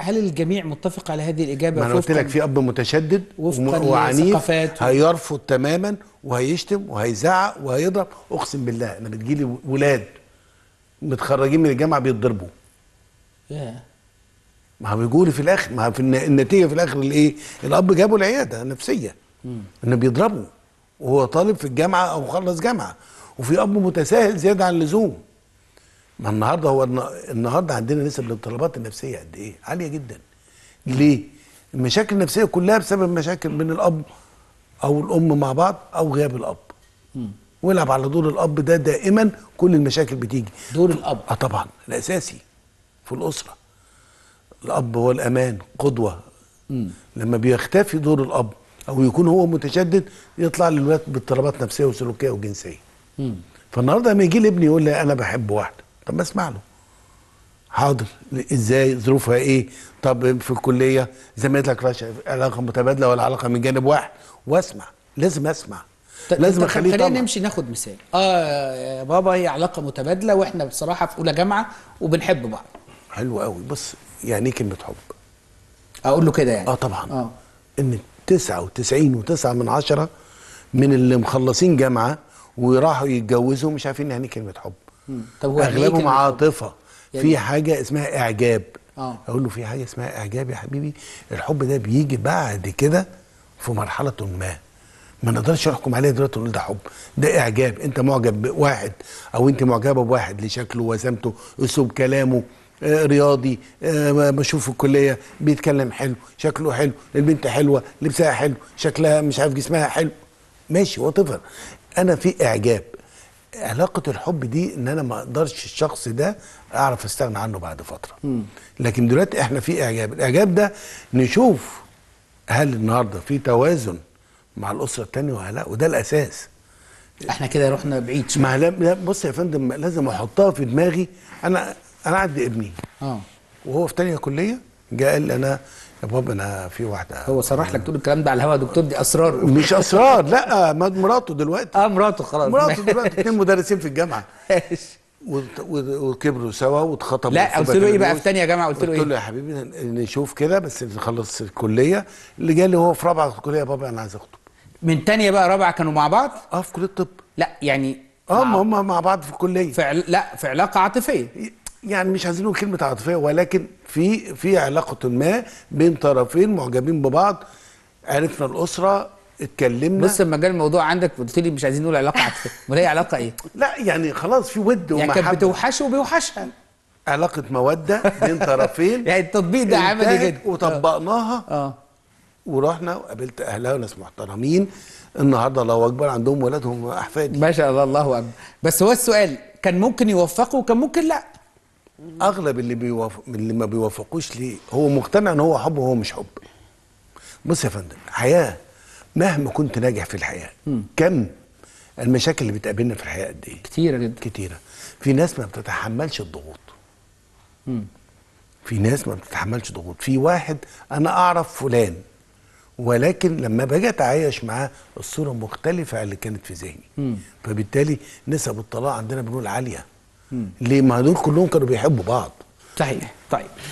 هل الجميع متفق على هذه الاجابه ما انا قلت وفقاً- لك في اب متشدد وفقاً وم- وعنيف لثقافاته. هيرفض تماما وهيشتم وهيزعق وهيضرب اقسم بالله انا بتجيلي ولاد متخرجين من الجامعه بيتضربوا ياه. ما هو بيقول في الاخر ما هو في الن- النتيجه في الاخر الايه الاب جابه العياده نفسيه انه بيضربه وهو طالب في الجامعه او خلص جامعه وفي اب متساهل زياده عن اللزوم ما النهارده هو الن- النهارده عندنا نسب الاضطرابات النفسيه قد ايه عاليه جدا ليه المشاكل النفسيه كلها بسبب مشاكل بين الاب او الام مع بعض او غياب الاب ويلعب على دور الاب ده دائما كل المشاكل بتيجي دور الاب اه طبعا الاساسي في الاسره الاب هو الامان قدوه لما بيختفي دور الاب او يكون هو متشدد يطلع للولاد باضطرابات نفسيه وسلوكيه وجنسيه مم. فالنهارده لما يجي لي ابني يقول لي انا بحب واحده طب ما اسمع له حاضر ازاي ظروفها ايه طب في الكليه زميلتك رش- علاقه متبادله ولا علاقه من جانب واحد واسمع لازم اسمع طب- لازم طب اخليه خلينا طبعا نمشي ناخد مثال اه يا بابا هي علاقه متبادله واحنا بصراحه في اولى جامعه وبنحب بعض حلو قوي بص يعني ايه كلمه حب اقول له كده يعني اه طبعا اه ان 99 وتسعة من عشرة من اللي مخلصين جامعة وراحوا يتجوزوا مش عارفين يعني إيه كلمة حب مم. طب هو يعني إيه اغلبهم كلمة حب؟ عاطفة يعني- في حاجة اسمها اعجاب اه اقول له في حاجة اسمها اعجاب يا حبيبي الحب ده بيجي بعد كده في مرحلة ما ما نقدرش نحكم عليه دلوقتي ونقول ده حب ده اعجاب انت معجب بواحد او انت معجبه بواحد لشكله وسمته اسلوب كلامه آه، رياضي آه، بشوفه في الكليه بيتكلم حلو شكله حلو البنت حلوه لبسها حلو شكلها مش عارف جسمها حلو ماشي وات انا في اعجاب علاقه الحب دي ان انا ما اقدرش الشخص ده اعرف استغنى عنه بعد فتره لكن دلوقتي احنا في اعجاب الاعجاب ده نشوف هل النهارده في توازن مع الاسره الثانيه ولا لا وده الاساس احنا كده رحنا بعيد شويه ما لا لا، بص يا فندم لازم احطها في دماغي انا انا عندي ابني اه وهو في تانية كليه جاء قال لي انا يا بابا انا في واحده هو صرح لك تقول الكلام ده على الهوا يا دكتور دي اسرار مش اسرار لا ما- مراته دلوقتي اه مراته خلاص مراته دلوقتي اتنين مدرسين في الجامعه ماشي. وت- وت- وكبروا سوا واتخطبوا لا، في قلت له إيه بقى بكالوريوس. في تانية جامعة؟ قلت له إيه؟ قلت له يا حبيبي نشوف كده بس نخلص الكليه اللي جالي هو في رابعه الكليه يا بابا انا عايز اخطب من تانية بقى رابعه كانوا مع بعض اه في كليه الطب لا يعني اه مع- ما هم مع بعض في الكليه في عل... لا في علاقه عاطفيه يعني مش عايزين نقول كلمه عاطفيه ولكن في في علاقه ما بين طرفين معجبين ببعض عرفنا الاسره اتكلمنا بص لما جه الموضوع عندك قلت لي مش عايزين نقول علاقه عاطفيه امال هي علاقه ايه؟ لا يعني خلاص في ود يعني كانت ومحبه بتوحشه وبيوحشها علاقه موده بين طرفين يعني التطبيق ده عملي انتهت جدا وطبقناها اه ورحنا وقابلت اهلها وناس محترمين النهارده الله اكبر عندهم ولادهم واحفادي ما شاء الله الله اكبر بس هو السؤال كان ممكن يوفقه وكان ممكن لا اغلب اللي بيوافق اللي ما بيوافقوش ليه هو مقتنع ان هو حب وهو مش حب بص يا فندم حياه مهما كنت ناجح في الحياه كم المشاكل اللي بتقابلنا في الحياه قد ايه كتيره جدا كتيره في ناس ما بتتحملش الضغوط في ناس ما بتتحملش ضغوط في واحد انا اعرف فلان ولكن لما باجي اتعايش معاه الصوره مختلفه عن اللي كانت في ذهني فبالتالي نسب الطلاق عندنا بنقول عاليه ليه ما دول كلهم كانوا بيحبوا بعض صحيح طيب